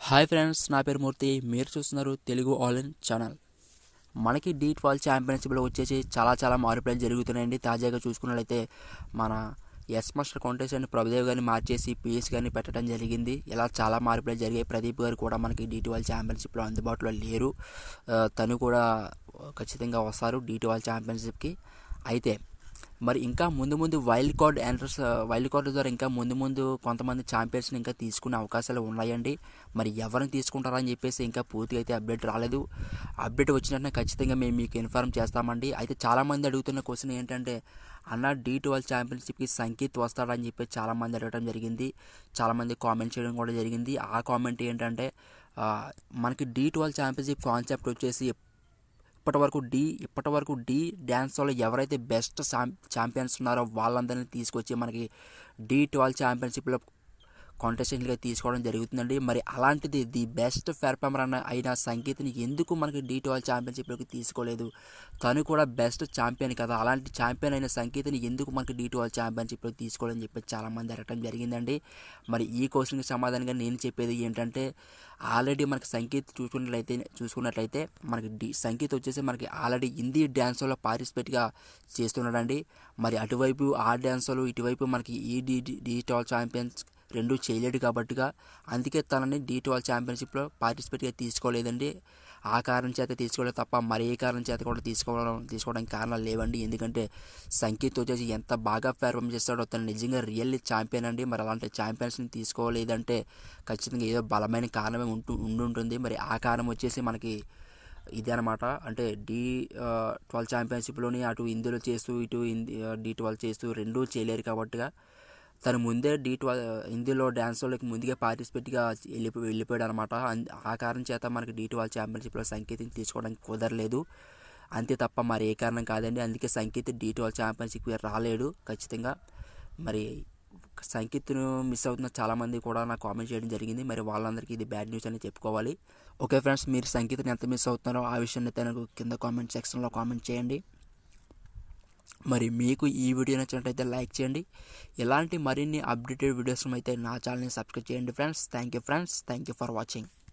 hi friends నా పేరు మూర్తి మీరు చూస్తున్నారు తెలుగు ఆల్ ఇన్ ఛానల్ మనకి డీ ట్వెల్వ్ ఛాంపియన్షిప్లో వచ్చేసి చాలా చాలా మార్పులు జరుగుతున్నాయండి తాజాగా చూసుకున్నట్లయితే మన ఎస్ మాస్టర్ కాంటెస్ట్ ప్రభుదేవ్ గారిని మార్చేసి పిఎస్ గారిని పెట్టడం జరిగింది ఇలా చాలా మార్పులు జరిగాయి ప్రదీప్ గారు కూడా మనకి డీ ట్వెల్వ్ ఛాంపియన్షిప్లో అందుబాటులో లేరు ఆ, తను కూడా ఖచ్చితంగా వస్తారు డీ ట్వెల్వ్ ఛాంపియన్షిప్కి అయితే మరి ఇంకా ముందు ముందు wild card entrance wild card ద్వారా ఇంకా ముందు ముందు కొంతమంది ఛాంపియన్స్ని ఇంకా తీసుకునే అవకాశాలు ఉన్నాయండి మరి ఎవరిని తీసుకుంటారని చెప్పేసి ఇంకా పూర్తిగా అయితే అప్డేట్ రాలేదు అప్డేట్ వచ్చినట్టు ఖచ్చితంగా మేము మీకు ఇన్ఫార్మ్ చేస్తామండి అయితే చాలామంది అడుగుతున్న క్వశ్చన్ ఏంటంటే అన్న డీ ట్వెల్వ్ ఛాంపియన్షిప్కి సంకేత్ వస్తాడని చెప్పి చాలామంది అడగడం జరిగింది చాలామంది కామెంట్ చేయడం కూడా జరిగింది ఆ కామెంట్ ఏంటంటే ఆ, మనకి డీ ట్వెల్వ్ ఛాంపియన్షిప్ కాన్సెప్ట్ వచ్చేసి ఇప్పటి వరకు డి ఇప్పటి వరకు డి డ్యాన్స్లో ఎవరైతే బెస్ట్ ఛాంపియన్స్ ఉన్నారో వాళ్ళందరినీ తీసుకొచ్చి మనకి డి ట్వెల్వ్ ఛాంపియన్షిప్లో కాంటెస్టెంట్గా తీసుకోవడం జరుగుతుందండి మరి అలాంటిది ది బెస్ట్ పెర్ఫార్మర్ అన్న అయిన సంగీత్ని ఎందుకు మనకి డి ట్వెల్వ్ ఛాంపియన్షిప్లోకి తీసుకోలేదు తను కూడా బెస్ట్ ఛాంపియన్ కదా అలాంటి ఛాంపియన్ అయిన సంగీత్ని ఎందుకు మనకి డి ట్వెల్వ్ ఛాంపియన్షిప్లోకి తీసుకోవాలని చెప్పి చాలామంది అడగడం జరిగిందండి మరి ఈ క్వశ్చన్కి సమాధానంగా నేను చెప్పేది ఏంటంటే ఆల్రెడీ మనకి సంగీత్ చూసుకున్నట్లయితే చూసుకున్నట్లయితే మనకి డి సంగీత్ వచ్చేసి మనకి ఆల్రెడీ హిందీ డ్యాన్స్లో పార్టిసిపేట్గా చేస్తున్నాడండి మరి అటువైపు ఆ డ్యాన్సులు ఇటువైపు మనకి ఈ డి డిజిటల్ ఛాంపియన్స్ రెండు చేయలేడు కాబట్టిగా అందుకే తనని డి ట్వెల్వ్ ఛాంపియన్షిప్లో పార్టిసిపేట్గా తీసుకోలేదండి ఆ కారణం చేత తీసుకోలేదు తప్ప మరి ఏ కారణం చేత కూడా తీసుకోవడం తీసుకోవడానికి కారణాలు లేవండి ఎందుకంటే సంగీత్ వచ్చేసి ఎంత బాగా పెర్ఫామ్ చేస్తాడో తను నిజంగా రియల్లీ ఛాంపియన్ అండి మరి అలాంటి ఛాంపియన్స్ని తీసుకోలేదంటే ఖచ్చితంగా ఏదో బలమైన కారణమే ఉంటూ ఉండుంటుంది మరి ఆ కారణం వచ్చేసి మనకి ఇదే అనమాట అంటే డి ట్వెల్వ్ ఛాంపియన్షిప్లోని అటు ఇందులో చేస్తూ ఇటు డి ట్వెల్వ్ చేస్తూ రెండూ చేయలేరు కాబట్టిగా తను ముందే డి ట్వెల్వ్ హిందీలో డ్యాన్స్లోకి ముందుగా పార్టిసిపేట్గా వెళ్ళి వెళ్ళిపోయాడు అనమాట ఆ కారణం చేత మనకి డి ట్వెల్వ్ ఛాంపియన్షిప్లో సంకేతం తీసుకోవడానికి కుదరలేదు అంతే తప్ప మరి ఏ కారణం కాదండి అందుకే సంకేత్ డి ట్వెల్వ్ ఛాంపియన్షిప్ రాలేడు ఖచ్చితంగా మరి సంకేత్ను మిస్ అవుతున్న చాలామంది కూడా నాకు కామెంట్ చేయడం జరిగింది మరి వాళ్ళందరికీ ఇది బ్యాడ్ న్యూస్ అని చెప్పుకోవాలి ఓకే ఫ్రెండ్స్ మీరు సంగీతని ఎంత మిస్ అవుతున్నారో ఆ విషయాన్ని తనకు కింద కామెంట్ సెక్షన్లో కామెంట్ చేయండి మరి మీకు ఈ వీడియో నచ్చినట్లయితే లైక్ చేయండి ఇలాంటి మరిన్ని అప్డేటెడ్ వీడియోస్ అయితే నా ఛానల్ని సబ్స్క్రైబ్ చేయండి friends thank you friends thank you for watching